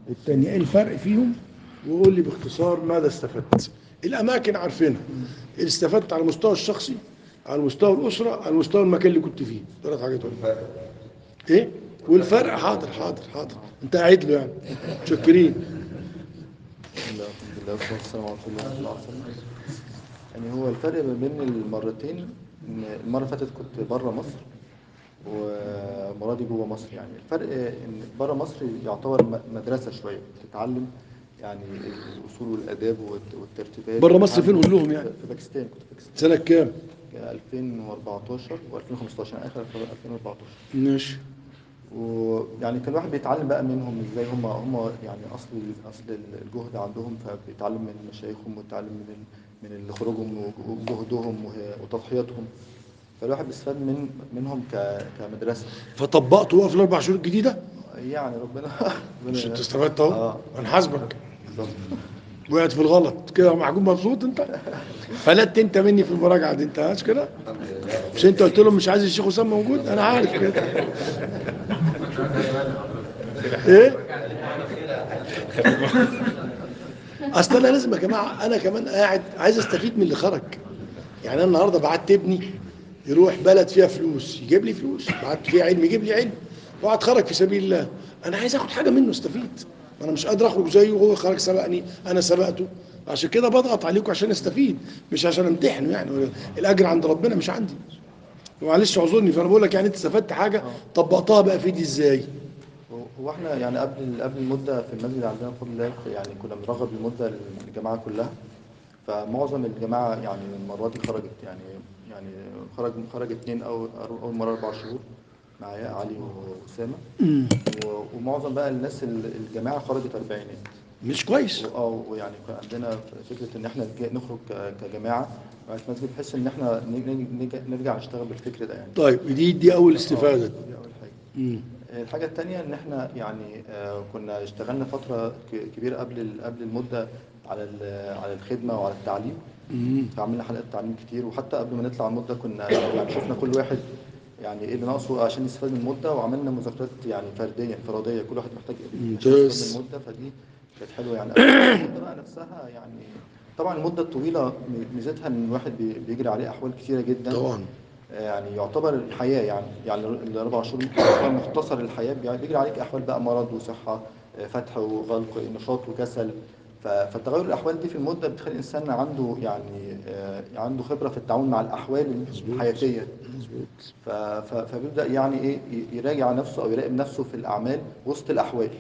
التانية ايه الفرق فيهم وقول لي باختصار ماذا استفدت الاماكن عارفينها اللي استفدت على المستوى الشخصي على مستوى الاسره على مستوى المكان اللي كنت فيه ثلاث حاجات ولا ايه والفرق حاضر حاضر حاضر انت قاعد له يعني متشكرين بسم الله الحمد لله والصلاة والسلام على رسول الله صلى الله عليه وسلم يعني هو الفرق ما بين المرتين ان المرة اللي فاتت كنت بره مصر والمرة دي جوه مصر يعني الفرق ان بره مصر يعتبر م- مدرسة شوية بتتعلم يعني الأصول والآداب والت- والترتيبات بره مصر فين قول لهم يعني في باكستان كنت في باكستان سنة كام 2014 و2015 يعني آخر 2014 ماشي ويعني كان الواحد بيتعلم بقى منهم ازاي هم هم يعني اصل اصل الجهد عندهم فبيتعلم من مشايخهم ويتعلم من ال- من اللي خروجهم وجهدهم وه- وتضحياتهم فالواحد بيستفاد من منهم ك- كمدرسه فطبقته بقى في الاربع شهور الجديده يعني ربنا مش ربنا انت استفدت اهو اه هنحاسبك بالظبط وقعت في الغلط كده محجوب مبسوط انت فلت انت مني في المراجعه دي انت مش كده مش انت قلت لهم مش عايز الشيخ اسامه موجود انا عارف كده ايه اصل انا لازم يا جماعه انا كمان قاعد عايز استفيد من اللي خرج يعني انا النهارده بعت ابني يروح بلد فيها فلوس يجيب لي فلوس بعت فيها علم يجيب لي علم وقعد خرج في سبيل الله انا عايز اخد حاجه منه استفيد ما انا مش قادر اخرج زيه وهو خرج سبقني انا سبقته عشان كده بضغط عليكم عشان استفيد مش عشان امتحنه يعني الاجر عند ربنا مش عندي معلش اعذرني فانا بقول لك يعني انت استفدت حاجه طبقتها بقى في ايدي ازاي هو احنا يعني قبل قبل المده في المسجد عندنا بفضل الله يعني كنا بنرغب المده للجماعه كلها فمعظم الجماعه يعني المره دي خرجت يعني يعني خرج خرج اثنين او اول مره اربع شهور معايا علي واسامه و- ومعظم بقى الناس ال- الجماعه خرجت اربعينات مش كويس اه ويعني كان عندنا فكره ان احنا نج- نخرج ك- كجماعه مع المسجد بحيث ان احنا نج- نج- نرجع نشتغل بالفكر ده يعني طيب دي دي اول استفاده دي اول حاجه مم. الحاجة التانية إن إحنا يعني آه، كنا اشتغلنا فترة ك- كبيرة قبل ال- قبل المدة على ال- على الخدمة وعلى التعليم مم. فعملنا حلقات تعليم كتير وحتى قبل ما نطلع المدة كنا يعني شفنا كل واحد يعني إيه اللي ناقصه عشان يستفاد من المدة وعملنا مذاكرات يعني فردية انفرادية كل واحد محتاج عشان ممتاز. يستفاد من المدة فدي كانت حلوة يعني المدة بقى نفسها يعني طبعا المدة الطويلة م- ميزتها إن الواحد بي- بيجري عليه أحوال كتيرة جدا طبعا يعني يعتبر الحياة يعني يعني الأربع شهور يعتبر مختصر الحياة بي- بيجري عليك أحوال بقى مرض وصحة آه، فتح وغلق نشاط وكسل ف- فتغير الأحوال دي في المدة بتخلي الإنسان عنده يعني آه، عنده خبرة في التعامل مع الأحوال الحياتية مظبوط ف- ف- فبيبدأ يعني إيه ي- يراجع نفسه أو يراقب نفسه في الأعمال وسط الأحوال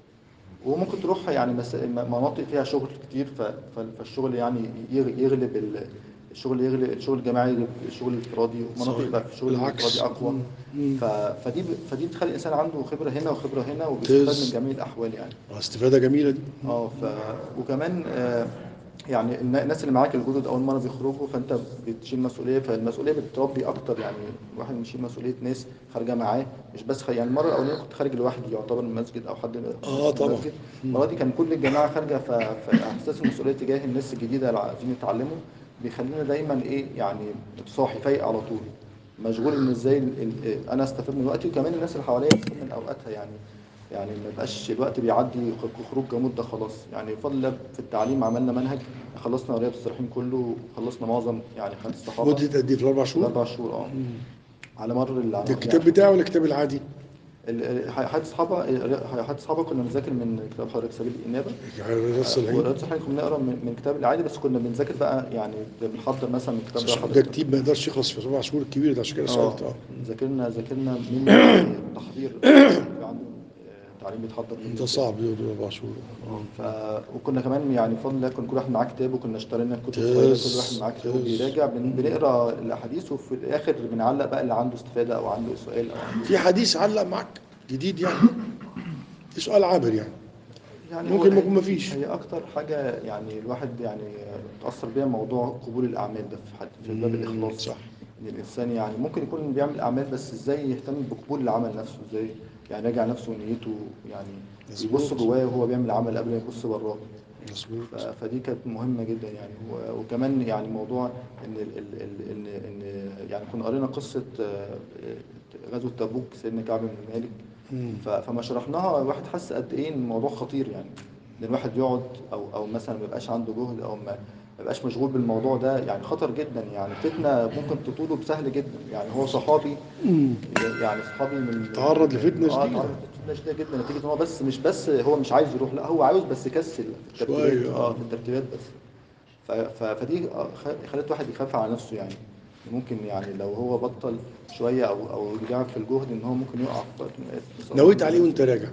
وممكن تروح يعني مس- م- مناطق فيها شغل كتير ف- ف- فالشغل يعني يغ- يغلب ال- الشغل يغلب الشغل الجماعي يغلب الشغل الانفرادي ومناطق صحيح. يبقى في الشغل بالعكس. الانفرادي اقوى مم. ف- فدي ب- فدي بتخلي الانسان عنده خبره هنا وخبره هنا وبيستفاد ممتاز. من جميع الاحوال يعني آه، استفاده جميله دي اه ف وكمان آه، يعني النا- الناس اللي معاك الجدد اول مره بيخرجوا فانت بتشيل مسؤوليه فالمسؤوليه بتربي اكتر يعني الواحد بيشيل مسؤوليه ناس خارجه معاه مش بس خ... يعني المره الاولانيه كنت خارج لوحدي يعتبر من المسجد او حد من آه، طبعا. المسجد المره دي كان كل الجماعه خارجه ف... فاحساس المسؤوليه تجاه الناس الجديده اللي عايزين يتعلموا بيخلينا دايما ايه يعني صاحي فايق على طول مشغول ان ازاي ال... ال... انا استفاد من وقتي وكمان الناس اللي حواليا تستفاد من اوقاتها يعني يعني ما يبقاش الوقت بيعدي خ- خروج مده خلاص يعني بفضل الله في التعليم عملنا منهج خلصنا رياض الصالحين كله وخلصنا معظم يعني حديث الصحابه مده قد ايه في الاربع شهور اربع شهور اه على مر ال- ده الكتاب بتاعه ولا الكتاب العادي؟ ال- ال- حديث الصحابه حديث الصحابه كنا بنذاكر من كتاب حضرتك سبيل الانابه رياض الصالحين ورياض الصالحين كنا بنقرا من من الكتاب العادي بس كنا بنذاكر بقى يعني بنحضر مثلا من كتاب ده حضرتك كتيب ما يقدرش يخلص في اربع شهور الكبير ده عشان كده اه سالت اه ذاكرنا ذاكرنا من يعني تحضير في عنده آه، تعليم بيتحضر منه ده صعب يقعد اربع شهور ف... وكنا كمان يعني بفضل الله كان كل واحد معاه كتاب وكنا اشترينا كتب ممتاز، صغيره كل واحد معاه كتاب ممتاز. وبيراجع بن... بنقرا الاحاديث وفي الاخر بنعلق بقى اللي عنده استفاده او عنده سؤال او عنده في حديث علق معاك جديد يعني في سؤال عابر يعني يعني ممكن هو- ما يكون مفيش. هي اكتر حاجه يعني الواحد يعني تاثر بيها موضوع قبول الاعمال ده في حد في باب مم، الاخلاص صح. ان الانسان يعني ممكن يكون بيعمل اعمال بس ازاي يهتم بقبول العمل نفسه ازاي يعني راجع نفسه ونيته يعني مظبوط. يبص جواه وهو بيعمل العمل قبل ما يبص براه مظبوط ف- فدي كانت مهمة جدا يعني و- وكمان يعني موضوع ان ال ال ال ان ان يعني كنا قرينا قصة آه، غزوة تبوك سيدنا كعب بن مالك مم. ف- فما شرحناها الواحد حس قد ايه إن الموضوع خطير يعني ان الواحد يقعد او او مثلا ما يبقاش عنده جهد او ما ما يبقاش مشغول بالموضوع ده يعني خطر جدا يعني فتنه ممكن تطوله بسهل جدا يعني هو صحابي مم. يعني صحابي من تعرض لفتنة آه، شديدة. تعرض لفتنه شديده جدا نتيجه ان هو بس مش بس هو مش عايز يروح لا هو عاوز بس يكسل في الترتيبات شوية، اه آه. في الترتيبات بس ف- ف- فدي آه، خ- خلت واحد يخاف على نفسه يعني ممكن يعني لو هو بطل شويه او او رجع في الجهد ان هو ممكن يقع في وقت من الأوقات. بس نويت هو- عليه وانت راجع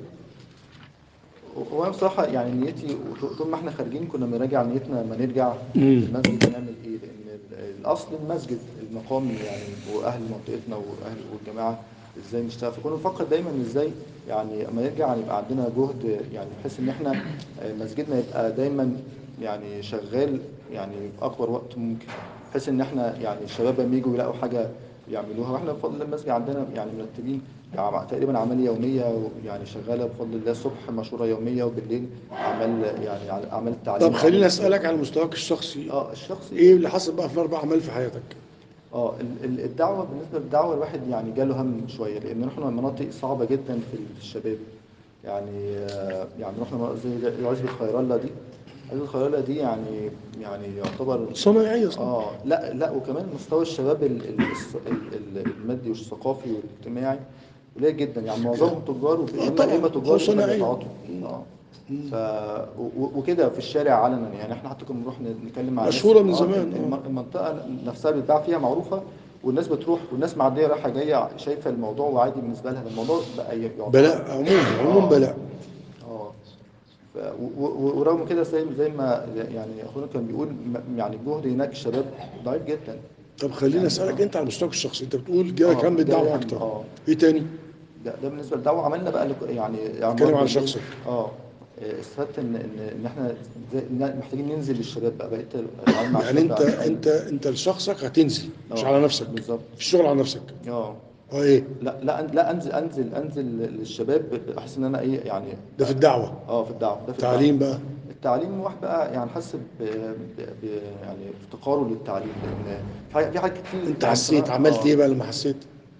هو انا بصراحه يعني نيتي طول ما احنا خارجين كنا بنراجع نيتنا لما نرجع مم. المسجد هنعمل ايه لان ال- الاصل المسجد المقام يعني واهل منطقتنا واهل والجماعه ازاي نشتغل فكنا بنفكر دايما ازاي يعني اما نرجع يبقى عندنا جهد يعني بحيث ان احنا آه، مسجدنا يبقى دايما يعني شغال يعني في اكبر وقت ممكن بحيث ان احنا يعني الشباب لما يجوا يلاقوا حاجه يعملوها واحنا بفضل الله المسجد عندنا يعني مرتبين يعني تقريبا اعمال يوميه يعني شغاله بفضل الله الصبح مشوره يوميه وبالليل اعمال يعني اعمال التعليم طب خليني وأعمال- اسالك على مستواك الشخصي اه الشخصي ايه اللي حصل بقى في الاربع اعمال في حياتك اه ال- ال- الدعوه بالنسبه للدعوه الواحد يعني جاله هم شويه لان رحنا مناطق صعبه جدا في الشباب يعني آه، يعني رحنا مناطق زي عزبة خيرالله دي عزبة خيرالله دي يعني يعني يعتبر صنايعيه صح اه لا لا وكمان مستوى الشباب ال- ال- الص- ال- ال- المادي والثقافي والاجتماعي قليل جدا يعني معظمهم تجار وب- آه اما طبعاً، اما هو تجار صناعية. اما بيتعاطوا اه ف و- وكده في الشارع علنا يعني احنا حتى كنا بنروح نتكلم مع ناس- مشهورة من آه، زمان، الم- آه. المنطقه نفسها بيتباع فيها معروفه والناس بتروح والناس معديه رايحه جايه شايفه الموضوع وعادي بالنسبه لها الموضوع بقى يعتبر- بلاء عموما عموما آه. بلاء اه ف- و- و- ورغم كده زي زي ما يعني اخونا كان بيقول م- يعني الجهد هناك الشباب ضعيف جدا طب خليني يعني اسالك آه. انت على مستواك الشخصي انت بتقول جالك آه، هم الدعوه جالي هم، اكتر آه. ايه تاني ده, ده بالنسبه للدعوه عملنا بقى لك- يعني يعني اتكلم برضه على إيه، شخصك. اه إيه، استفدت ان ان ان احنا زي إن محتاجين ننزل للشباب بقى بقيت اتعامل مع يعني الشباب انت بقى. انت انت لشخصك هتنزل مش آه، على نفسك بالظبط في الشغل على نفسك اه اه ايه لا لا أن- لا انزل انزل انزل للشباب بحيث ان انا ايه يعني ده في الدعوه اه في الدعوه ده في تعليم الدعوة. بقى التعليم واحد بقى يعني حس ب... ب... ب... يعني افتقاره للتعليم لان في حاجات- في حاجات كتير انت يعني حسيت بصراحة- عملت آه. ايه بقى لما حسيت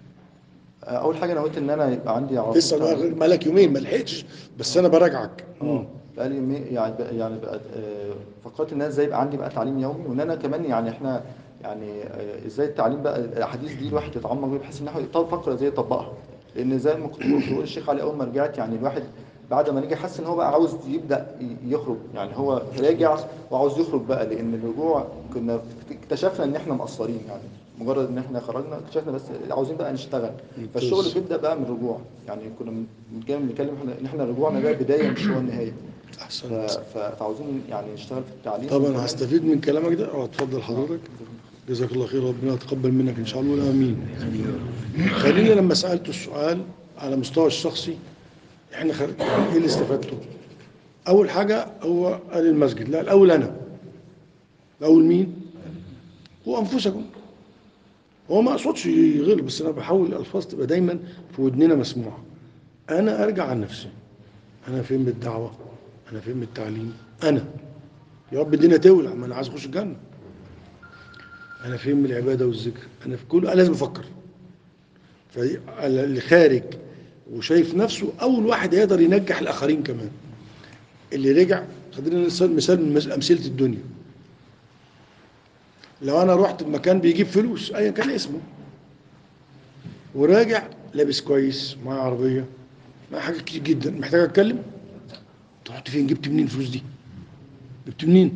آه، اول حاجه نويت ان انا يبقى عندي على طول لسه بقى تعليم. مالك يومين ما لحقتش بس انا براجعك اه بقالي يومين يعني بقى يعني بقى آه، فكرت ان انا ازاي يبقى عندي بقى تعليم يومي وان انا كمان يعني احنا يعني آه، ازاي التعليم بقى الاحاديث دي الواحد يتعمق بيها بحيث ان احنا يفكر ازاي يطبقها لان زي ما كنت بقول الشيخ علي اول ما رجعت يعني الواحد بعد ما رجع حس ان هو بقى عاوز يبدا ي- يخرج يعني هو راجع وعاوز يخرج بقى لان الرجوع كنا اكتشفنا ان احنا مقصرين يعني مجرد ان احنا خرجنا اكتشفنا بس عاوزين بقى نشتغل فالشغل بيبدا بقى من الرجوع يعني كنا بنتكلم بنتكلم إحنا- ان احنا رجوعنا ده بدايه مش هو النهايه ف- احسنت ف- فعاوزين يعني نشتغل في التعليم طب انا وكمان- هستفيد من كلامك ده اه اتفضل حضرتك جزاك الله خير ربنا يتقبل منك ان شاء الله امين خليني لما سالته السؤال على مستوى الشخصي احنا خل... يعني ايه اللي استفدته اول حاجه هو قال المسجد لا الاول انا الاول مين هو انفسكم هو ما اقصدش يغل بس انا بحاول الالفاظ تبقى دايما في ودننا مسموعه انا ارجع عن نفسي انا فين بالدعوه انا فين بالتعليم انا يا رب الدنيا تولع ما انا عايز اخش الجنه انا فين من العباده والذكر انا في كل أنا لازم افكر فاللي خارج وشايف نفسه اول واحد هيقدر ينجح الاخرين كمان اللي رجع خلينا نسال مثال من مس- امثله الدنيا لو انا رحت مكان بيجيب فلوس ايا كان اسمه وراجع لابس كويس معايا عربيه معايا حاجات كتير جدا محتاج اتكلم تحط فين جبت منين الفلوس دي جبت منين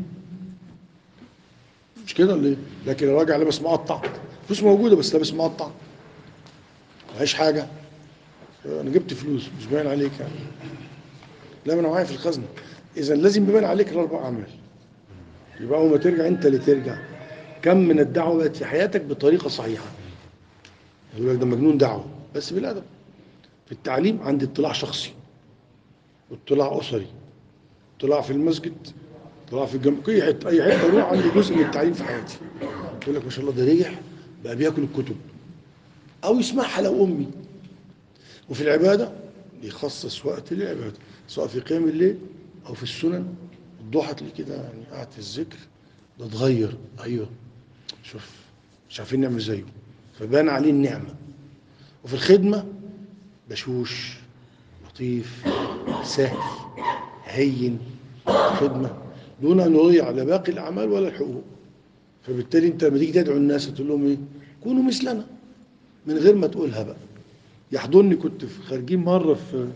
مش كده ولا ايه لكن الراجع لابس مقطع فلوس موجوده بس لابس مقطع معيش حاجه انا جبت فلوس مش باين عليك يعني لا ما انا معايا في الخزنه اذا لازم يبان عليك الاربع اعمال يبقى اول ما ترجع انت اللي ترجع كم من الدعوه بقت في حياتك بطريقه صحيحه يقول لك ده مجنون دعوه بس بالادب في التعليم عندي اطلاع شخصي واطلاع اسري اطلاع في المسجد اطلاع في الجامع اي حته اي حته اروح عندي جزء من التعليم في حياتي يقول لك ما شاء الله ده رجع بقى بياكل الكتب او يسمعها لو امي وفي العباده يخصص وقت للعباده سواء في قيام الليل او في السنن الضحى تلاقيه كده يعني قاعد في الذكر ده اتغير ايوه شوف مش عارفين نعمل زيه فبان عليه النعمه وفي الخدمه بشوش لطيف سهل هين خدمة دون أن يضيع لا باقي الأعمال ولا الحقوق فبالتالي أنت لما تيجي تدعو الناس تقول لهم إيه كونوا مثلنا من غير ما تقولها بقى يحضرني كنت في خارجين مرة في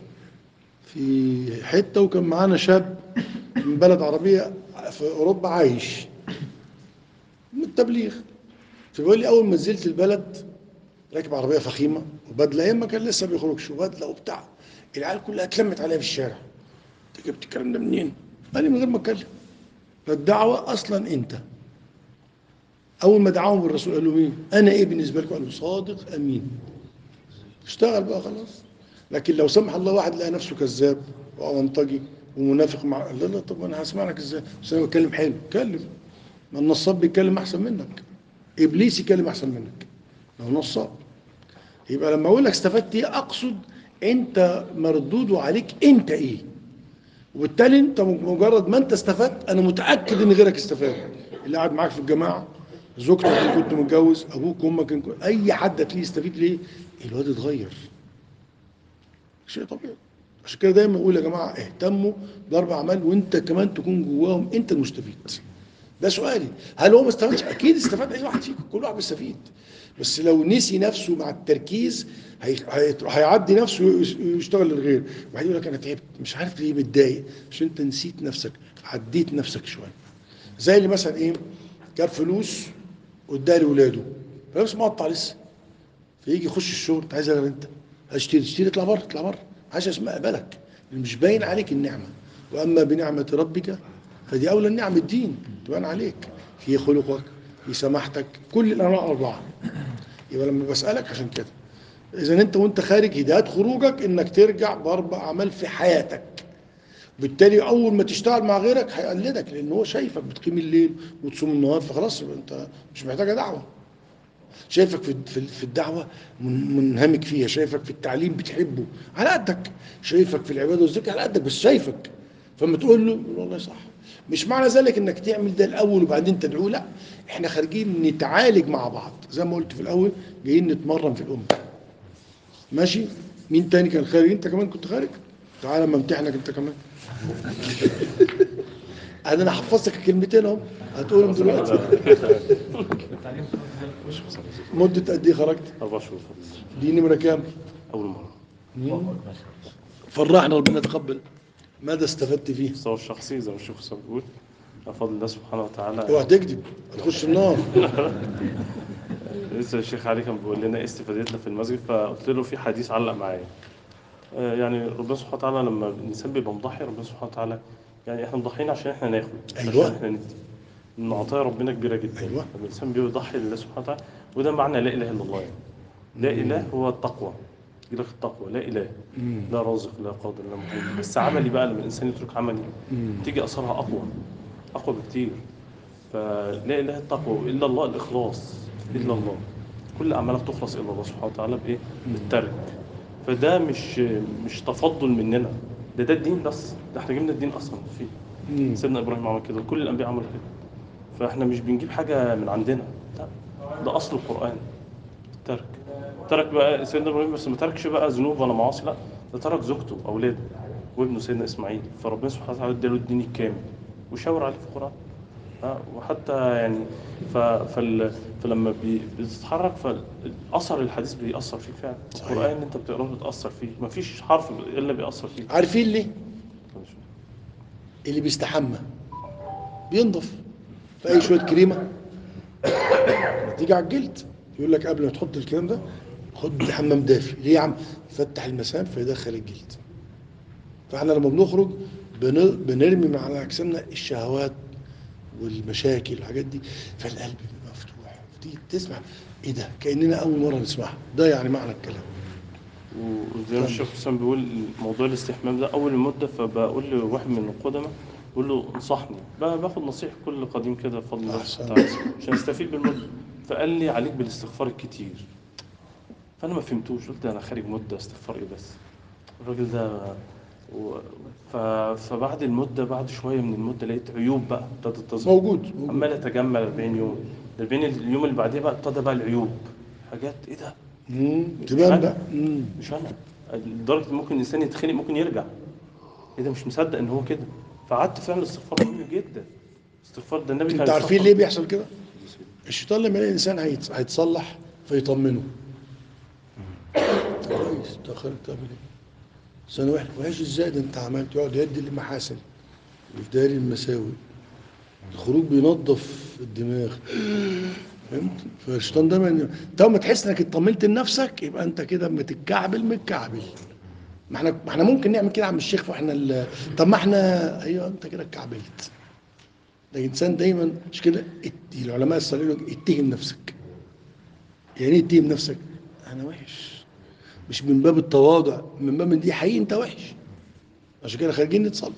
في حتة وكان معانا شاب من بلد عربية في أوروبا عايش من التبليغ فبيقول لي أول ما نزلت البلد راكب عربية فخيمة وبدلة أيام ما كان لسه بيخرجش وبدلة وبتاع العيال كلها اتلمت عليا في الشارع أنت جبت الكلام ده منين؟ قال لي من غير ما أتكلم فالدعوة أصلا أنت أول ما دعاهم الرسول قال له مين؟ أنا إيه بالنسبة لكم؟ قال له صادق أمين اشتغل بقى خلاص لكن لو سمح الله واحد لقى نفسه كذاب وأونطجي ومنافق مع لا لا طب انا هسمع لك ازاي؟ بس انا بتكلم حلو اتكلم ما النصاب بيتكلم احسن منك ابليس يتكلم احسن منك لو نصاب يبقى لما اقول لك استفدت ايه اقصد انت مردوده عليك انت ايه وبالتالي انت مجرد ما انت استفدت انا متاكد ان غيرك استفاد اللي قاعد معاك في الجماعه زوجتك اللي كنت متجوز ابوك امك إن كنت- اي حد هتلاقيه يستفيد ليه الواد اتغير شيء طبيعي عشان كده دايما اقول يا جماعه اهتموا باربع اعمال وانت كمان تكون جواهم انت المستفيد ده سؤالي هل هو ما استفادش اكيد استفاد اي واحد فيكم كل واحد بيستفيد بس لو نسي نفسه مع التركيز هي... هي... هيعدي نفسه ويش- ويشتغل للغير وبعدين يقول لك انا تعبت مش عارف ليه متضايق عشان انت نسيت نفسك عديت نفسك شويه زي اللي مثلا ايه جاب فلوس واداها لاولاده فلوس مقطع لسه فيجي يخش الشغل انت عايز غير انت هشتري تشتري اطلع بره اطلع بره عايز اسمع اقبلك اللي مش باين عليك النعمه واما بنعمه ربك فدي اولى النعم الدين تبان عليك في خلقك في سماحتك كل الانواع اربعه يبقى لما بسالك عشان كده اذا انت وانت خارج هدايات خروجك انك ترجع باربع اعمال في حياتك بالتالي اول ما تشتغل مع غيرك هيقلدك لان هو شايفك بتقيم الليل وتصوم النهار فخلاص يبقى انت مش محتاجه دعوه شايفك في في في الدعوه من- منهمك فيها شايفك في التعليم بتحبه على قدك شايفك في العباده والذكر على قدك بس شايفك فما تقول له يقول والله صح مش معنى ذلك انك تعمل ده الاول وبعدين تدعوه لا احنا خارجين نتعالج مع بعض زي ما قلت في الاول جايين نتمرن في الامه ماشي مين تاني كان خارج انت كمان كنت خارج تعالى اما امتحنك انت كمان انا انا حفظتك الكلمتين اهو هتقولهم دلوقتي مدة قد ايه خرجت؟ أربع شهور دي نمرة كام؟ أول مرة فرحنا ربنا يتقبل ماذا استفدت فيه؟ المستوى الشخصي زي ما الشيخ حسام بيقول بفضل الله سبحانه وتعالى اوعى تكذب هتخش النار لسه الشيخ علي كان بيقول لنا ايه استفادتنا في المسجد فقلت له في حديث علق معايا آه، يعني ربنا سبحانه وتعالى لما الانسان بيبقى مضحي ربنا سبحانه وتعالى يعني احنا مضحيين عشان احنا ناخد مش أيوة. عشان احنا ندي ان عطايا ربنا كبيره جدا أيوة. لما الانسان بيضحي لله سبحانه وتعالى وده معنى لا اله الا الله يعني لا اله هو التقوى يقول لك التقوى لا اله لا رازق لا قادر لا مقيم بس عملي بقى لما الانسان يترك عملي تيجي اثرها اقوى اقوى بكتير فلا اله التقوى الا الله الاخلاص الا الله كل اعمالك تخلص الا الله سبحانه وتعالى بايه بالترك فده مش مش تفضل مننا ده ده الدين بس ده احنا جبنا الدين اصلا فيه مم. سيدنا ابراهيم عمل كده كل الانبياء عملوا كده فاحنا مش بنجيب حاجه من عندنا لا ده اصل القران الترك ترك بقى سيدنا ابراهيم بس ما تركش بقى ذنوب ولا معاصي لا ده ترك زوجته واولاده وابنه سيدنا اسماعيل فربنا سبحانه وتعالى اداله الدين الكامل وشاور عليه في القران آه، وحتى يعني ف... فال... فلما بي... بتتحرك فاثر الحديث بيأثر فيك فعلا صحيح. القران اللي انت بتقراه بتأثر فيه مفيش حرف الا بيأثر فيك عارفين ليه؟ اللي بيستحمى بينضف في اي شويه كريمه تيجي على الجلد يقول لك قبل ما تحط الكلام ده خد حمام دافي ليه يا عم يفتح المسام فيدخل الجلد فاحنا لما بنخرج بن- بنرمي من على اجسامنا الشهوات والمشاكل والحاجات دي فالقلب بيبقى مفتوح تيجي تسمع ايه ده كاننا اول مره نسمعها ده يعني معنى الكلام وزي ما الشيخ حسام بيقول موضوع الاستحمام ده اول مده فبقول لواحد من القدماء بقول له انصحني بقى باخد نصيحه كل قديم كده بفضل الله أحسن. سبحانه وتعالى عشان استفيد بالمده فقال لي عليك بالاستغفار الكتير فانا ما فهمتوش قلت انا خارج مده استغفار ايه بس الراجل ده و... ف... فبعد المده بعد شويه من المده لقيت عيوب بقى ابتدت تظهر موجود موجود عمال اتجمل 40 يوم ال 40 اليوم اللي بعديه بقى ابتدى بقى العيوب حاجات ايه ده مم، مش تبان أنا. بقى مم. مش انا لدرجه إن ممكن الانسان يتخنق ممكن يرجع ايه ده مش مصدق ان هو كده فقعدت فعلا الاستغفار مهم جدا الاستغفار ده النبي كان انت عارفين يستغفر. ليه بيحصل كده الشيطان لما يلاقي الانسان هيت- هيتصلح فيطمنه انت كويس انت خارج تعمل ايه سنة واحد وحش ازاي ده انت عملت يقعد يدي المحاسن ويداري المساوئ الخروج بينظف الدماغ فهمت فالشيطان دايما انت اول ما تحس انك اطمنت لنفسك يبقى انت كده اما تتكعبل متكعبل ما احنا ما احنا ممكن نعمل كده يا عم الشيخ واحنا ال- طب ما احنا ايوه انت كده اتكعبلت ده الانسان دايما مش كده ات- العلماء الصالحين يقولوا اتهم نفسك يعني ايه اتهم نفسك انا وحش مش من باب التواضع من باب ان دي حقيقي انت وحش عشان كده خارجين نتصلح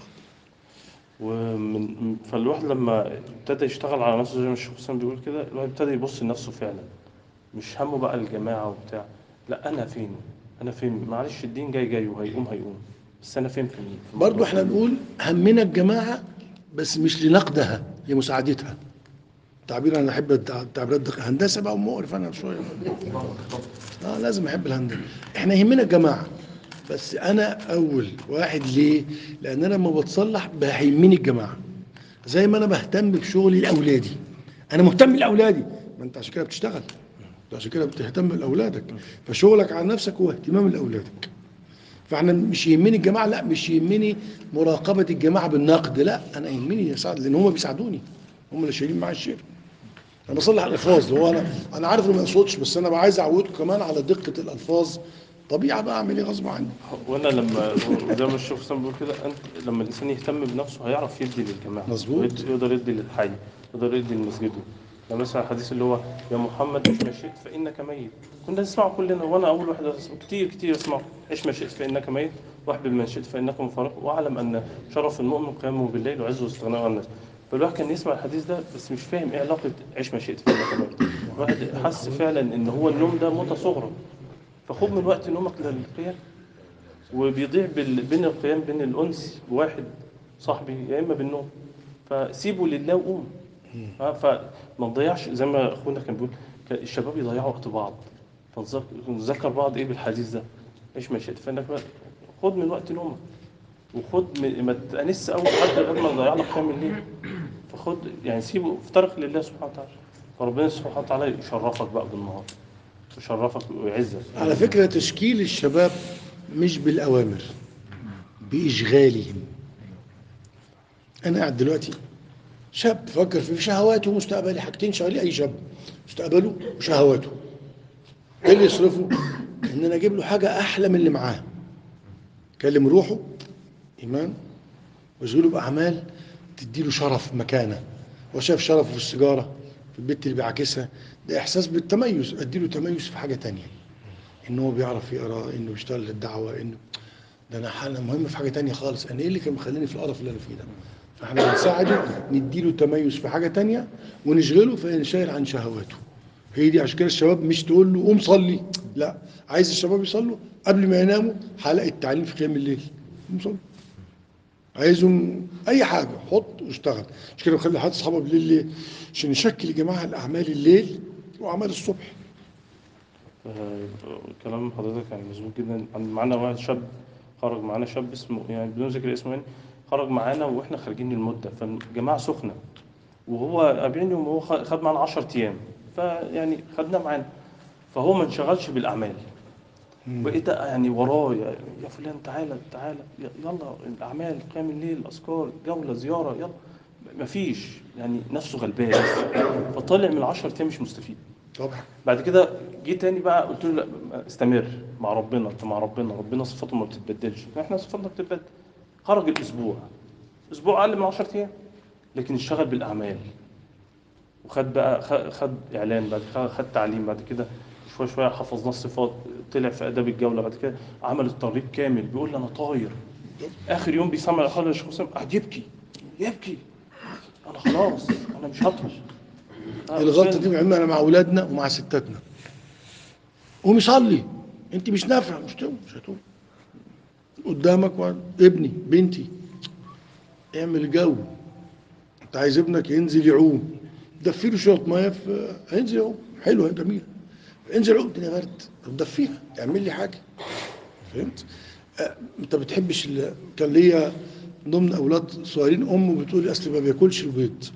ومن فالواحد لما ابتدى يشتغل على نفسه زي ما الشيخ حسام بيقول كده الواحد ابتدى يبص لنفسه فعلا مش همه بقى الجماعة وبتاع لا أنا فين أنا فين معلش الدين جاي جاي وهيقوم هيقوم بس أنا فين في في برضو الموضوع؟ احنا نقول همنا الجماعة بس مش لنقدها لمساعدتها تعبير انا احب التع- التعبيرات دي هندسه بقى ومقرف انا شويه اه لازم احب الهندسه احنا يهمنا الجماعه بس انا اول واحد ليه لان انا لما بتصلح بهيمني الجماعه زي ما انا بهتم بشغلي لاولادي انا مهتم لاولادي ما انت عشان كده بتشتغل انت عشان كده بتهتم لاولادك فشغلك على نفسك هو اهتمام لاولادك فاحنا مش يهمني الجماعه لا مش يهمني مراقبه الجماعه بالنقد لا انا يهمني يساعد لان هم بيساعدوني هم اللي شايلين معايا الشيء انا بصلح الالفاظ هو انا انا عارف انه ما يقصدش بس انا بقى عايز اعودكم كمان على دقه الالفاظ طبيعه بقى اعمل ايه غصب عني وانا لما زي ما الشيخ حسام بيقول كده انت لما الانسان يهتم بنفسه هيعرف يدي للجماعه مظبوط. ويد- يقدر يدي للحي يقدر يدي لمسجده يعني مثلا الحديث اللي هو يا محمد عش ما شئت فانك ميت كنا نسمعه كلنا وانا اول واحد أسمع كتير كتير اسمعه عش ما شئت فانك ميت واحبب من شئت فانك مفارق واعلم ان شرف المؤمن قيامه بالليل وعزه واستغناءه عن الناس فالواحد كان يسمع الحديث ده بس مش فاهم ايه علاقه عش ما شئت فانك ميت الواحد حس فعلا ان هو النوم ده موتة صغرى فخد من وقت نومك للقيام وبيضيع بال... بين القيام بين الانس بواحد صاحبي يا اما بالنوم فسيبه لله وقوم ها فما تضيعش زي ما اخونا كان بيقول كان الشباب يضيعوا وقت بعض فنذك- نذكر بعض ايه بالحديث ده ايش ما شئت فانك بقى خد من وقت نومك وخد من ما تأنس اول حد غير ما تضيع لك قيام الليل فخد يعني سيبه افترق لله سبحانه وتعالى فربنا سبحانه وتعالى يشرفك بقى بالنهار يشرفك ويعزك على فكره تشكيل الشباب مش بالاوامر باشغالهم انا قاعد دلوقتي شاب فكر في شهواته ومستقبله حاجتين شغالين اي شاب مستقبله وشهواته ايه اللي يصرفه ان انا اجيب له حاجه احلى من اللي معاه كلم روحه ايمان واشغله باعمال تديله شرف مكانه هو شاف شرفه في السيجاره في البيت اللي بيعاكسها ده احساس بالتميز اديله تميز في حاجه تانية ان هو بيعرف يقرا انه بيشتغل للدعوه انه ده انا حاله مهم في حاجه تانية خالص انا ايه اللي كان مخليني في القرف اللي انا فيه ده فاحنا بنساعده نديله تميز في حاجه تانية ونشغله فينشغل عن شهواته هي دي عشان كده الشباب مش تقول له قوم صلي لا عايز الشباب يصلوا قبل ما يناموا حلقه تعليم في قيام الليل قوم صلي عايزهم اي حاجه حط واشتغل مش كده بخلي حد اصحابه بالليل ليه؟ عشان يشكل يا جماعه الاعمال الليل واعمال الصبح آه، كلام حضرتك يعني مظبوط جدا عن- معانا واحد شاب خرج معانا شاب اسمه يعني بدون ذكر اسمه يعني خرج معانا واحنا خارجين المده فالجماعه سخنه وهو 40 يوم وهو خ- خد معانا 10 ايام فيعني خدناه معانا فهو ما انشغلش بالاعمال بقيت يعني وراه يا يا فلان تعالى تعالى ي- يلا الاعمال قيام الليل اذكار جوله زياره يلا مفيش يعني نفسه غلبان فطالع من 10 ايام مش مستفيد طبعا بعد كده جه تاني بقى قلت له لا استمر مع ربنا انت مع ربنا ربنا صفاته ما بتتبدلش احنا صفاتنا بتتبدل خرج الاسبوع اسبوع اقل من 10 ايام لكن اشتغل بالاعمال وخد بقى خ- خد اعلان بعد كده خد تعليم بعد كده شويه شويه حفظنا الصفات طلع في اداب الجوله بعد كده عمل الطريق كامل بيقول لي انا طاير اخر يوم بيسمع الحاله الشيخ حسام قاعد يبكي يبكي انا خلاص انا مش هطول الغلطه دي بنعملها انا مع اولادنا ومع ستاتنا قوم صلي انت مش نافع مش تقوم مش هتقوم قدامك واحد، ابني بنتي اعمل جو انت عايز ابنك ينزل يعوم دفي له شويه ميه في هينزل يعوم حلو جميل انزل عوم الدنيا برد طب دفيها اعمل لي حاجه فهمت آه، انت بتحبش ال... كان ليا ضمن اولاد صغيرين امه بتقول لي اصل ما بياكلش البيض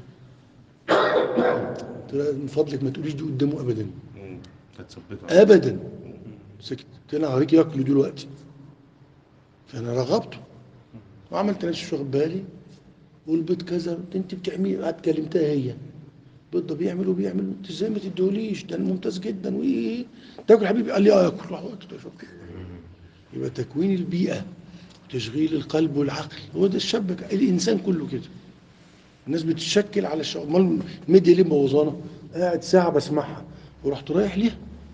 قلت لها من فضلك ما تقوليش دي قدامه ابدا هتثبته ابدا سكت قلت لها هوريك ياكلوا دلوقتي فانا رغبته وعملت نفسي مش واخد بالي والبيض كذا انت بتعملي قعدت كلمتها هي البيض ده بيعمل وبيعمل انت ازاي ما تديهوليش ده ممتاز جدا وايه تاكل يا حبيبي قال لي اه اكل راح وقت يبقى تكوين البيئه وتشغيل القلب والعقل هو ده الشاب الانسان كله كده الناس بتشكل على الشعب امال الميديا ليه مبوظانا قاعد ساعه بسمعها ورحت رايح ليها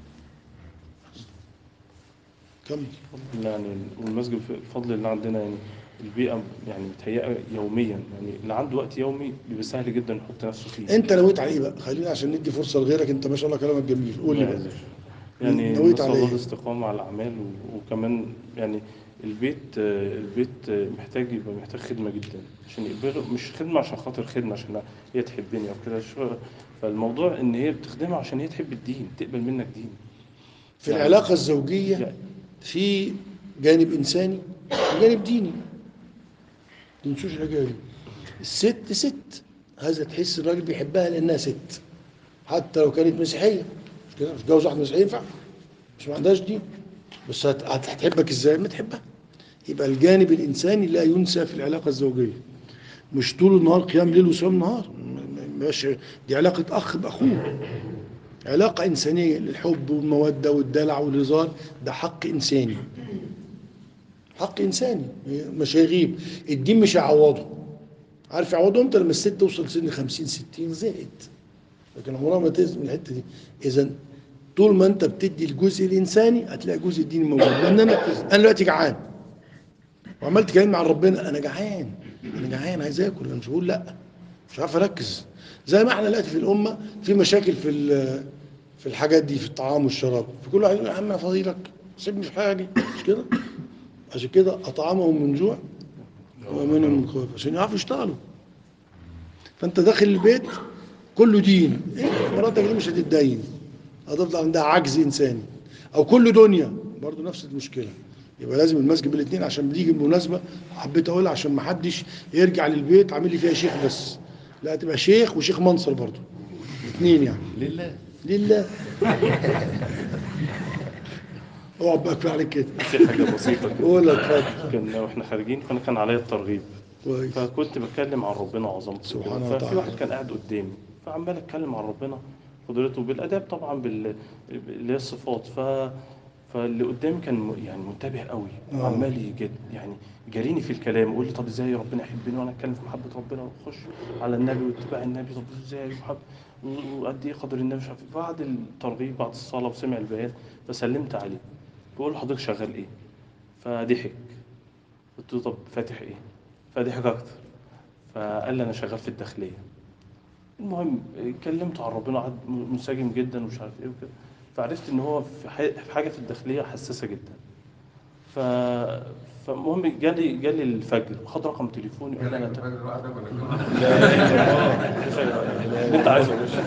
كمل يعني والمسجد بفضل الله عندنا يعني البيئة يعني متهيئة يوميا يعني اللي عنده وقت يومي بيبقى سهل جدا يحط نفسه فيه انت نويت على ايه بقى خلينا عشان ندي فرصه لغيرك انت ما شاء الله كلامك جميل قول لي بقى يعني نويت نسأل على الله إيه؟ الاستقامة على الأعمال و- وكمان يعني البيت آه، البيت آه، محتاج يبقى محتاج خدمة جدا عشان يقبله مش خدمة عشان خاطر خدمة عشان هي تحبني أو كده شو فالموضوع إن هي بتخدمها عشان هي تحب الدين تقبل منك دين في يعني- العلاقه الزوجيه يعني في جانب انساني وجانب ديني ما تنسوش الحاجه دي الست ست هذا تحس الراجل بيحبها لانها ست حتى لو كانت مسيحيه مش كده مش جوز واحد مسيحي ينفع مش ما عندهاش دين بس هت- هتحبك ازاي ما تحبها يبقى الجانب الانساني لا ينسى في العلاقه الزوجيه مش طول النهار قيام ليل وصيام نهار م- م- مش دي علاقه اخ باخوه علاقه انسانيه للحب والموده والدلع والهزار ده حق انساني حق انساني مش هيغيب الدين مش هيعوضه عارف يعوضه امتى لما الست توصل سن 50 60 زائد لكن عمرها ما تزن من الحته دي اذا طول ما انت بتدي الجزء الانساني هتلاقي الجزء الديني موجود لان انا انا دلوقتي جعان وعملت كلام مع ربنا انا جعان انا جعان عايز اكل انا مش بقول لا مش عارف اركز زي ما احنا دلوقتي في الامه في مشاكل في ال- في الحاجات دي في الطعام والشراب فكل واحد يقول يا عم يا فضيلك سيبني في حالي مش كده عشان كده اطعمهم من جوع وامنهم من خوف عشان يعرفوا يشتغلوا فانت داخل البيت كله دين إيه؟ مراتك دي مش هتتدين هتفضل عندها عجز انساني او كله دنيا برضه نفس المشكله يبقى لازم المسجد بالاثنين عشان بتيجي المناسبه حبيت اقولها عشان ما حدش يرجع للبيت عامل لي فيها شيخ بس لا تبقى شيخ وشيخ منصر برضه اثنين يعني لله لله اقعد بقى كفايه عليك كده في حاجة بسيطة كده قول اتفضل كان واحنا خارجين فانا كان عليا الترغيب كويس فكنت بتكلم عن ربنا وعظمته سبحانه وكده. ففي وتعالى. واحد كان قاعد قدامي فعمال اتكلم عن ربنا قدرته بالاداب طبعا بال اللي هي الصفات ف فاللي قدامي كان م- يعني منتبه قوي آه. وعمال يجد يعني جاريني في الكلام يقول لي طب ازاي ربنا يحبني وانا اتكلم في محبه ربنا واخش على النبي واتباع النبي طب ازاي محب و- وقد ايه قدر النبي مش عارف إيه. بعد الترغيب بعد الصلاه وسمع البيان فسلمت عليه بقول له حضرتك شغال ايه؟ فضحك قلت له طب فاتح ايه؟ فضحك اكتر فقال لي انا شغال في الداخليه المهم كلمته عن ربنا قعد منسجم جدا ومش عارف ايه وكده فعرفت ان هو في ح- في حاجه في الداخليه حساسه جدا ف فالمهم جالي جالي الفجر خد رقم تليفوني قال لي انا اللي انت عايزه يا باشا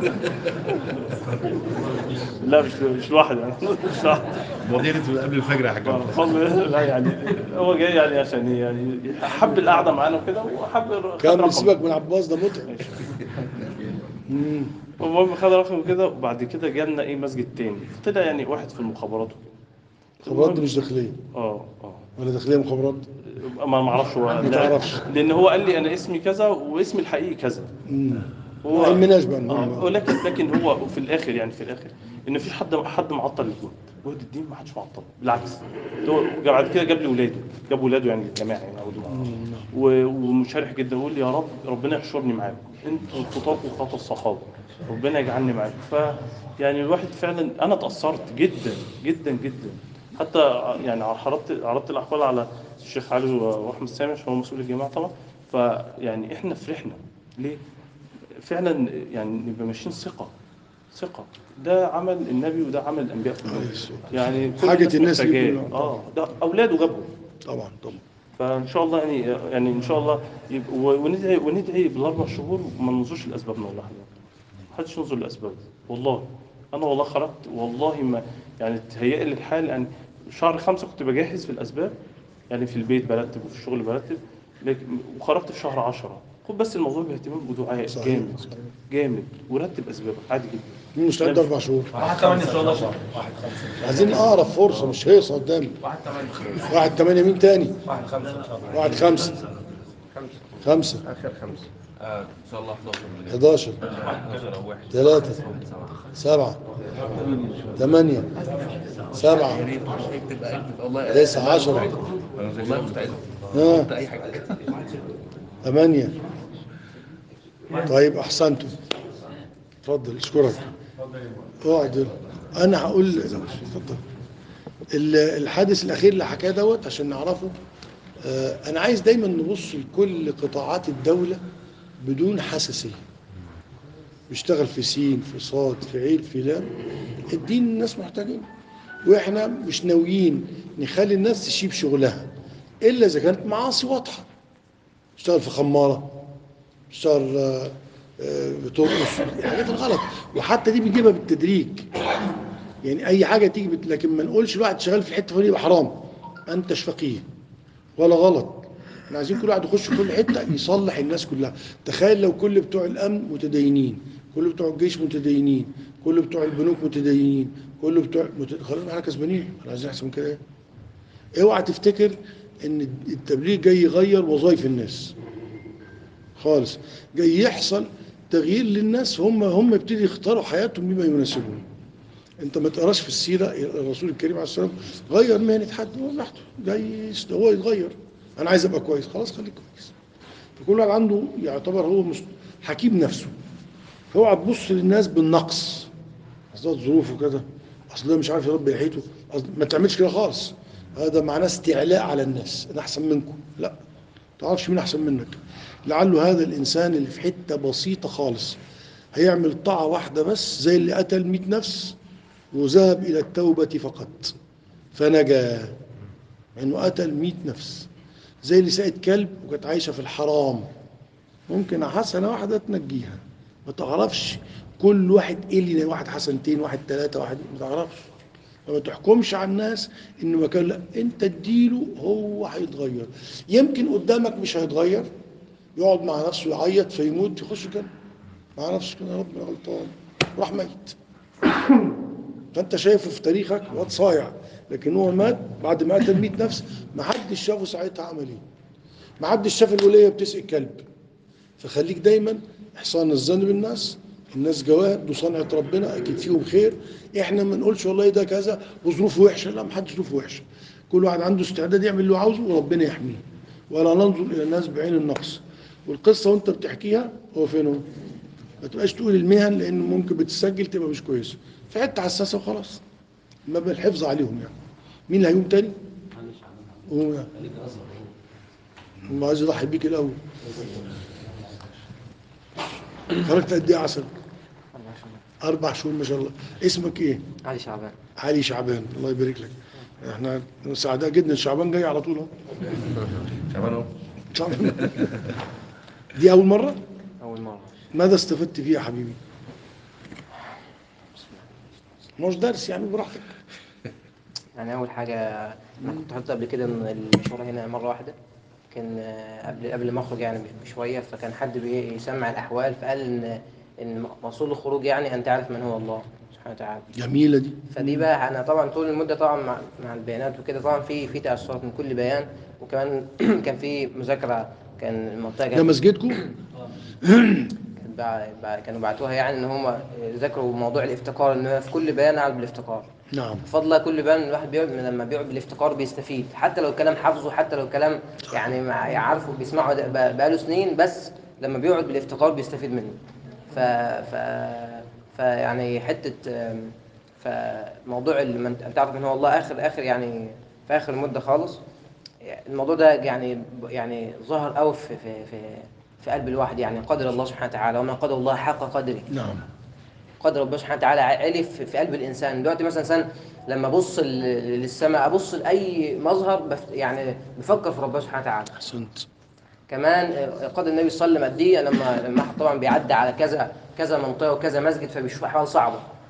لا مش مش لوحدي يعني مش لوحدي المواضيع دي بتبقى قبل الفجر يا حاج عبد. بفضل لا يعني هو جاي يعني عشان يعني حب القعده معانا وكده وحب خد كمل رقم. سيبك من عباس ده متعب مم. المهم خد رقم كده وبعد كده جالنا ايه مسجد تاني طلع يعني واحد في المخابرات وكده مخابرات دي مش داخليه اه اه ولا داخليه مخابرات ما ما اعرفش هو ما تعرفش. لان هو قال لي انا اسمي كذا واسمي الحقيقي كذا مم. هو ما علمناش بقى المهم. اه ولكن لكن هو في الاخر يعني في الاخر ان مفيش حد حد معطل الجهد جهد الدين ما حدش معطله بالعكس هو بعد كده جاب لي ولاده جاب ولاده يعني الجماعه يعني أولاد معاه. و- ومشارح جدا ويقول لي يا رب ربنا يحشرني معاكم انتوا خطاط وخطى الصحابه ربنا يجعلني معاكم ف يعني الواحد فعلا انا اتاثرت جدا جدا جدا حتى يعني عرضت عرضت الاحوال على الشيخ علي واحمد سامش هو مسؤول الجماعه طبعا فيعني احنا فرحنا ليه؟ فعلا يعني نبقى ماشيين ثقه ثقه ده عمل النبي وده عمل الانبياء كلهم يعني كل حاجة الناس دي محتاجاه. كلها. اه ده اولاده جابهم طبعا طبعا فان شاء الله يعني يعني ان شاء الله يبقى و- وندعي وندعي بالاربع شهور وما ننظرش لاسبابنا والله ما حدش ينظر لاسباب والله انا والله خرجت والله ما يعني تهيأ لي الحال يعني شهر خمسة كنت بجهز في الأسباب يعني في البيت برتب وفي الشغل برتب لكن وخرجت في شهر عشرة خد بس الموضوع باهتمام ودعاء صحيح، جامد صحيح. جامد ورتب أسبابك عادي جدا مين مستعد اربع شهور واحد ثمانية إن شاء الله شهر عايزين اقرب فرصه مش هيصه قدامي واحد ثمانية واحد ثمانية مين تاني واحد خمسة إن شاء الله واحد خمسة خمسة خمسة آخر خمسة آه إن شاء الله 11 11 11 أو واحد ثلاثة سبعة ثمانية سبعة اكتب اكتب والله تسعة عشرة والله مستعد ها أي حاجة ثمانية طيب أحسنتم اتفضل اشكرك اقعد أنا هقول اتفضل ال- الحادث الأخير اللي حكاه دوت عشان نعرفه آه، أنا عايز دايما نبص لكل قطاعات الدولة بدون حساسية بيشتغل في سين في صاد في عين في لام الدين الناس محتاجين واحنا مش ناويين نخلي الناس تشيب شغلها الا اذا كانت معاصي واضحه اشتغل في خماره اشتغل آه، آه، بترقص الحاجات الغلط وحتى دي بنجيبها بالتدريج يعني اي حاجه تيجي بت... لكن ما نقولش الواحد شغال في حته فلانيه يبقى حرام انتش فقيه ولا غلط احنا عايزين كل واحد يخش في كل حته يصلح الناس كلها تخيل لو كل بتوع الامن متدينين كل بتوع الجيش متدينين كل بتوع البنوك متدينين كل بتوع مت... خلاص احنا كسبانين احنا عايزين احسن من كده ايه اوعى تفتكر ان التبليغ جاي يغير وظائف الناس خالص جاي يحصل تغيير للناس هم هم يبتدي يختاروا حياتهم بما يناسبهم انت ما تقراش في السيره الرسول الكريم عليه الصلاه والسلام غير مهنه حد هو براحته جاي يست- هو يتغير انا عايز ابقى كويس خلاص خليك كويس فكل واحد عنده يعتبر هو مست- حكيم نفسه فاوعى تبص للناس بالنقص اصل ده ظروفه كده اصل ده مش عارف يربي لحيته أصل ما تعملش كده خالص هذا معناه استعلاء على الناس انا احسن منكم لا ما تعرفش مين احسن منك لعله هذا الانسان اللي في حته بسيطه خالص هيعمل طاعه واحده بس زي اللي قتل 100 نفس وذهب الى التوبه فقط فنجا انه قتل 100 نفس زي اللي سقت كلب وكانت عايشه في الحرام ممكن حسنه واحده تنجيها ما تعرفش كل واحد ايه اللي واحد حسنتين واحد ثلاثه واحد ما تعرفش فما تحكمش على الناس انه مكان لا انت اديله هو هيتغير يمكن قدامك مش هيتغير يقعد مع نفسه يعيط فيموت يخش كده مع نفسه كده يا رب أنا غلطان راح ميت فانت شايفه في تاريخك واد صايع لكن هو مات بعد ما قتل 100 نفس ما حدش شافه ساعتها عمل ايه ما حدش شاف الوليه بتسقي كلب فخليك دايما احسان الظن بالناس الناس جواهر دول صنعة ربنا اكيد فيهم خير احنا ما نقولش والله ده كذا وظروفه وحشه لا ما حدش ظروفه وحشه كل واحد عنده استعداد يعمل اللي هو عاوزه وربنا يحميه ولا ننظر الى الناس بعين النقص والقصه وانت بتحكيها هو فين هو ما تبقاش تقول المهن لان ممكن بتسجل تبقى مش كويسه في حته حساسه وخلاص ما بالحفظ عليهم يعني مين اللي هيقوم تاني؟ قوم يعني هم عايز يضحي بيك الاول خرجت قد ايه عسل؟ اربع شهور ما شاء الله اسمك ايه؟ علي شعبان علي شعبان الله يبارك لك احنا سعداء جدا شعبان جاي على طول اهو شعبان اهو شعبان. دي اول مره؟ أول مرة ماذا استفدت فيه يا حبيبي؟ مش درس يعني براحتك يعني أول حاجة أنا كنت حاطط قبل كده إن المشوار هنا مرة واحدة كان آه، قبل قبل ما أخرج يعني بشوية فكان حد بيسمع الأحوال فقال إن إن مقصود الخروج يعني أن تعرف من هو الله سبحانه وتعالى جميله دي فدي بقى انا طبعا طول المده طبعا مع, مع البيانات وكده طبعا في في تاثرات من كل بيان وكمان كان في مذاكره كان المنطقه ده كانت مسجدكم؟ كانت بع- بع- كانوا بعتوها يعني ان هم ذاكروا موضوع الافتقار ان في كل بيان قاعد بالافتقار نعم بفضل كل بيان الواحد بيقعد لما بيقعد بالافتقار بيستفيد حتى لو الكلام حافظه حتى لو الكلام يعني مع- يعرفه بيسمعه ده بقى- بقاله سنين بس لما بيقعد بالافتقار بيستفيد منه ف ف فيعني حته آم، فموضوع اللي من تعرف ان هو الله اخر اخر يعني في اخر المده خالص الموضوع ده يعني يعني ظهر قوي في في في في قلب الواحد يعني قدر الله سبحانه وتعالى وما قدر الله حق قدره نعم قدر ربنا سبحانه وتعالى عالي في في قلب الانسان دلوقتي مثلا انسان لما ابص ل- للسماء ابص لاي مظهر بف يعني بفكر في ربنا سبحانه وتعالى احسنت كمان آه، قدر النبي صلى الله عليه وسلم قد ايه لما لما واحد طبعا بيعدي على كذا كذا منطقه وكذا مسجد فبيشوف احوال صعبه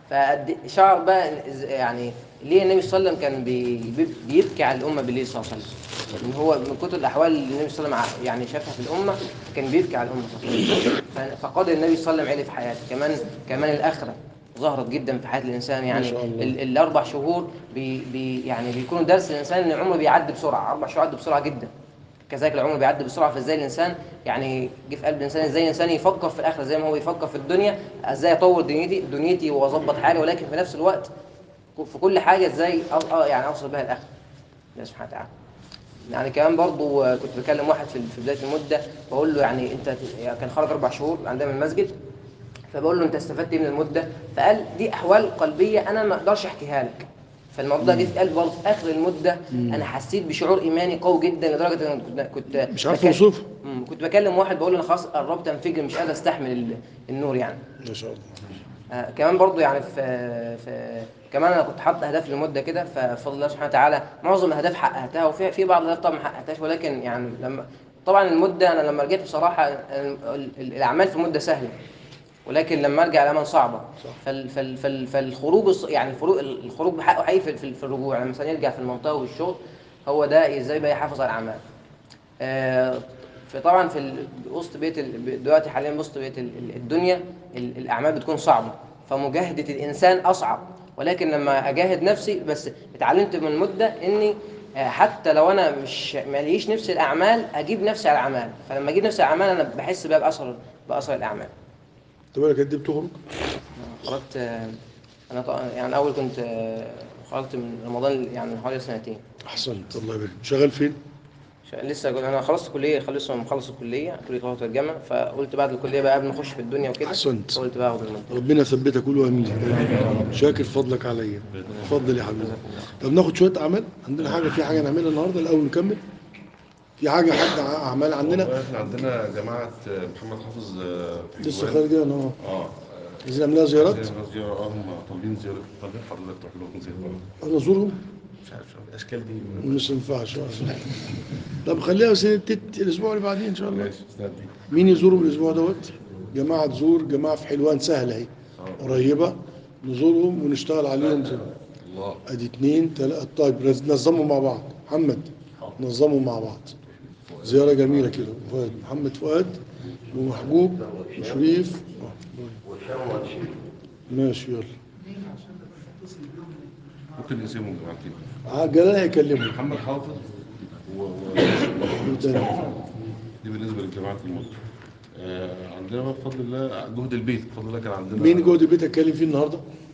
فشعر بقى إن- إز- يعني ليه النبي صلى الله عليه وسلم كان بي بي- بيبكي على الامه بالليل صلى الله عليه وسلم ان هو من كتر الاحوال اللي النبي صلى الله عليه وسلم ع- يعني شافها في الامه كان بيبكي على الامه صلى الله عليه وسلم ف- فقدر النبي صلى الله عليه وسلم عليه في حياته كمان كمان الاخره ظهرت جدا في حياه الانسان يعني شاء الله. ال- الاربع شهور بي بي يعني بيكونوا درس الانسان ان العمر بيعدي بسرعه اربع شهور عدوا بسرعه جدا كذلك العمر بيعدي بسرعه فازاي الانسان يعني جه في قلب الانسان ازاي الانسان يفكر في الاخره زي ما هو بيفكر في الدنيا ازاي اطور دنيتي دنيتي واظبط حالي ولكن في نفس الوقت في كل حاجه ازاي أ- أ- يعني اوصل بها الاخره الله سبحانه وتعالى يعني كمان برضو آه، كنت بكلم واحد في في بدايه المده بقول له يعني انت يعني كان خرج اربع شهور عندنا من المسجد فبقول له انت استفدت ايه من المده فقال دي احوال قلبيه انا ما اقدرش احكيها لك فالموضوع ده جه في قلبي برضه في اخر المده انا حسيت بشعور ايماني قوي جدا لدرجه ان كنت كنت مش عارف بكلم- اوصفه مم، كنت بكلم واحد بقول له انا خلاص قربت انفجر مش قادر استحمل ال- النور يعني ما شاء الله آه كمان برضو يعني في في كمان انا كنت حاطط اهداف لمده كده فبفضل الله سبحانه وتعالى معظم الاهداف حققتها وفي في بعض الاهداف طبعا ما حققتهاش ولكن يعني لما طبعا المده انا لما رجعت بصراحه ال- ال- الاعمال في المده سهله ولكن لما ارجع الاعمال صعبه فال فال فال فالخروج الص- يعني الخروج الخروج بحقه حقيقي في, في, في الرجوع لما الانسان يرجع في المنطقه والشغل هو ده ازاي بقى يحافظ على الاعمال آه، فطبعا في ال- وسط بيت ال- دلوقتي حاليا وسط بيت ال- ال- الدنيا ال- الاعمال بتكون صعبه فمجاهده الانسان اصعب ولكن لما اجاهد نفسي بس اتعلمت من مده اني آه، حتى لو انا مش ماليش نفس الاعمال اجيب نفسي على الاعمال فلما اجيب نفسي على الاعمال انا بحس بقى باثر باثر الاعمال انت بالك قد ايه بتخرج؟ خرجت آه، انا طبعا يعني اول كنت آه، خرجت من رمضان يعني من حوالي سنتين احسنت الله يبارك شغال فين؟ ش- لسه كنت- انا خلصت كليه خلصت مخلص الكليه كليه لغه والجامعه فقلت بعد الكليه بقى قبل ما اخش في الدنيا وكده أحسنت. قلت بقى اخد المنطقه ربنا يثبتك قول امين شاكر فضلك عليا اتفضل يا حبيبي طب ناخد شويه اعمال عندنا حاجه في حاجه نعملها النهارده الاول نكمل في حاجه حد ع- اعمال عندنا والله احنا عندنا جماعة محمد حافظ آه، في لسه الجوال. خارجه انا اه عايزين نعملها زيارات عايزين زيارة اه هم طالبين زيارة طالبين حضرتك تروح لهم زيارة انا ازورهم مش عارف الاشكال دي مش ينفعش طب خليها بس التت- الاسبوع اللي بعدين ان شاء الله ماشي استنى مين يزورهم الاسبوع دوت جماعه تزور جماعه في حلوان سهله اهي قريبه نزورهم ونشتغل عليهم زي الله ادي اتنين تلاته طيب رز- نظموا مع بعض محمد نظموا مع بعض زياره جميله كده فؤاد محمد فؤاد ومحبوب وشريف ماشي يلا ممكن نقسمهم جماعتين ع- جلال هيكلمه محمد حافظ و... و... وتاني. دي بالنسبة للجماعة المدة آه عندنا بقى بفضل الله جهد البيت بفضل الله كان عندنا مين جهد البيت هيتكلم فيه النهارده؟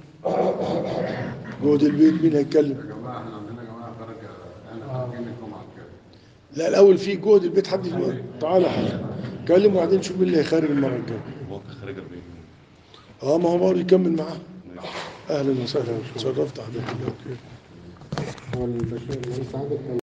جهد البيت مين هيتكلم؟ جماعة احنا عندنا جماعة خارجة احنا خارجين الجمعة الجاية لا الاول في جهد البيت حد في تعالى حاجه كلم وبعدين شوف مين اللي هيخرج المره الجايه واقع خارج 40 اه ما هو برضه يكمل معاه ماشي اهلا وسهلا شرفت حضرتك اوكي هو البشير المهندس عادل كان